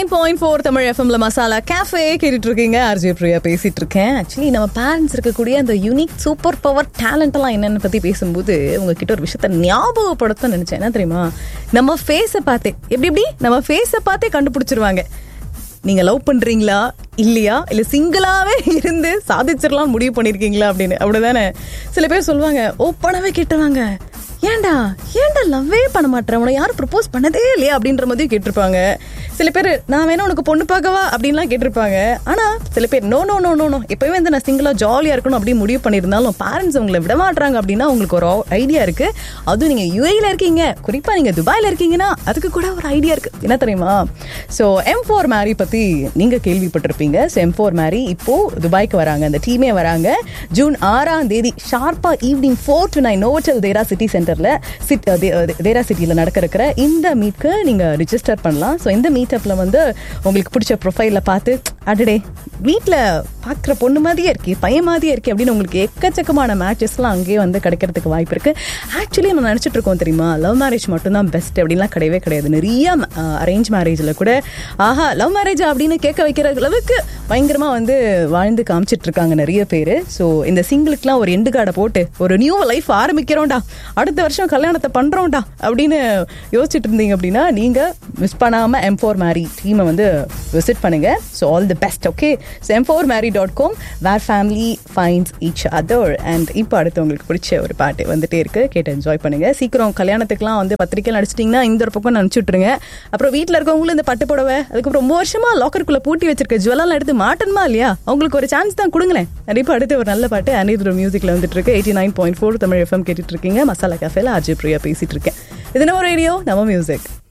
nine point four Tamil எஃப்எம்ல masala cafe கேட்டுட்டு இருக்கீங்க ஆர்ஜே பிரியா பேசிட்டு இருக்கேன் ஆக்சுவலி நம்ம பேரண்ட்ஸ் இருக்கக்கூடிய அந்த யூனிக் சூப்பர் பவர் டேலண்ட் எல்லாம் என்னன்னு பத்தி பேசும்போது உங்ககிட்ட ஒரு விஷயத்த ஞாபகப்படுத்த நினைச்சேன் என்ன தெரியுமா நம்ம ஃபேஸை பார்த்தே எப்படி எப்படி நம்ம ஃபேஸை பார்த்தே கண்டுபிடிச்சிருவாங்க நீங்க லவ் பண்றீங்களா இல்லையா இல்ல சிங்கிளாவே இருந்து சாதிச்சிடலாம் முடிவு பண்ணிருக்கீங்களா அப்படின்னு அப்படிதானே சில பேர் சொல்லுவாங்க ஓப்பனாவே கேட்டுருவாங்க ஏன்டா ஏன்டா லவ்வே பண்ண மாட்டேன் உனக்கு யாரும் ப்ரப்போஸ் பண்ணதே இல்லையா அப்படின்ற மாதிரி கேட்டிருப்பாங்க சில பேர் நான் வேணா உனக்கு பொண்ணு பார்க்கவா அப்படின்லாம் கேட்டிருப்பாங்க ஆனா சில பேர் no no no no no இப்பவே வந்து நான் சிங்கிளா ஜாலியா இருக்கணும் அப்படின்னு முடிவு பண்ணியிருந்தாலும் பேரண்ட்ஸ் உங்களை விட மாட்டாங்க அப்படின்னா உங்களுக்கு ஒரு ஐடியா இருக்கு அதுவும் நீங்க யூஏல இருக்கீங்க குறிப்பா நீங்க துபாயில இருக்கீங்கன்னா அதுக்கு கூட ஒரு ஐடியா இருக்கு என்ன தெரியுமா ஸோ எம் ஃபோர் மேரி பத்தி நீங்க கேள்விப்பட்டிருப்பீங்க ஸோ எம் ஃபோர் மேரி இப்போ துபாய்க்கு வராங்க அந்த டீமே வராங்க ஜூன் ஆறாம் தேதி ஷார்ப்பா evening four to nine Novotel Deira city சென்டர்ல சிட் தேரா சிட்டியில் நடக்க இருக்கிற இந்த மீட்க்கு நீங்க ரிஜிஸ்டர் பண்ணலாம் ஸோ இந்த மீட்டப்ல வந்து உங்களுக்கு பிடிச்ச ப்ரொஃபைல பார்த்து அடடே வீட்டில் பார்க்குற பொண்ணு மாதிரியே இருக்கே பையன் மாதிரியே இருக்கே அப்படின்னு உங்களுக்கு எக்கச்சக்கமான மேட்சஸ்லாம் அங்கேயே வந்து கிடைக்கிறதுக்கு வாய்ப்பு இருக்கு ஆக்சுவலி நம்ம நினச்சிட்டு இருக்கோம் தெரியுமா லவ் மேரேஜ் மட்டும்தான் பெஸ்ட் அப்படின்லாம் கிடையவே கிடையாது நிறைய அரேஞ்ச் மேரேஜில் கூட ஆஹா லவ் மேரேஜ் அப்படின்னு கேட்க வைக்கிற அளவுக்கு பயங்கரமாக வந்து வாழ்ந்து காமிச்சிட்டு இருக்காங்க நிறைய பேர் ஸோ இந்த சிங்கிளுக்குலாம் ஒரு எண்டு கார்டை போட்டு ஒரு நியூ லைஃப் ஆரம்பிக்கிறோம்டா அடுத்த வருஷம் கல்யாணத்தை பண்ணுறோம்டா அப்படின்னு யோசிச்சுட்டு இருந்தீங்க அப்படின்னா நீங்கள் மிஸ் பண்ணாமல் எம் ஃபோர் மேரி டீமை வந்து விசிட் பண்ணுங்க so all the best okay so M four marry dot com where family finds each other and இப்போ அடுத்து உங்களுக்கு பிடிச்ச ஒரு பாட்டு வந்துட்டே இருக்கு கேட்டு என்ஜாய் பண்ணுங்க சீக்கிரம் கல்யாணத்துக்குலாம் வந்து பத்திரிக்கை நடிச்சிட்டிங்கன்னா இந்த ஒரு பக்கம் நினச்சிட்ருங்க அப்புறம் வீட்டில் இருக்கவங்களும் இந்த பட்டு புடவை அதுக்கப்புறம் ரொம்ப வருஷமா லாக்கருக்குள்ள பூட்டி வச்சிருக்க ஜுவல்லாம் எடுத்து மாட்டணுமா இல்லையா அவங்களுக்கு ஒரு சான்ஸ் தான் கொடுங்களேன் கண்டிப்பாக அடுத்து ஒரு நல்ல பாட்டு அனிருத் மியூசிக்ல வந்துட்டு இருக்கு eighty nine point four Tamil FM கேட்டுட்டு இருக்கீங்க மசாலா கேஃபேல அஜய் பிரியா பேசிட்டு இருக்கேன் இது நம்ம ரேடியோ நம்ம மியூசிக்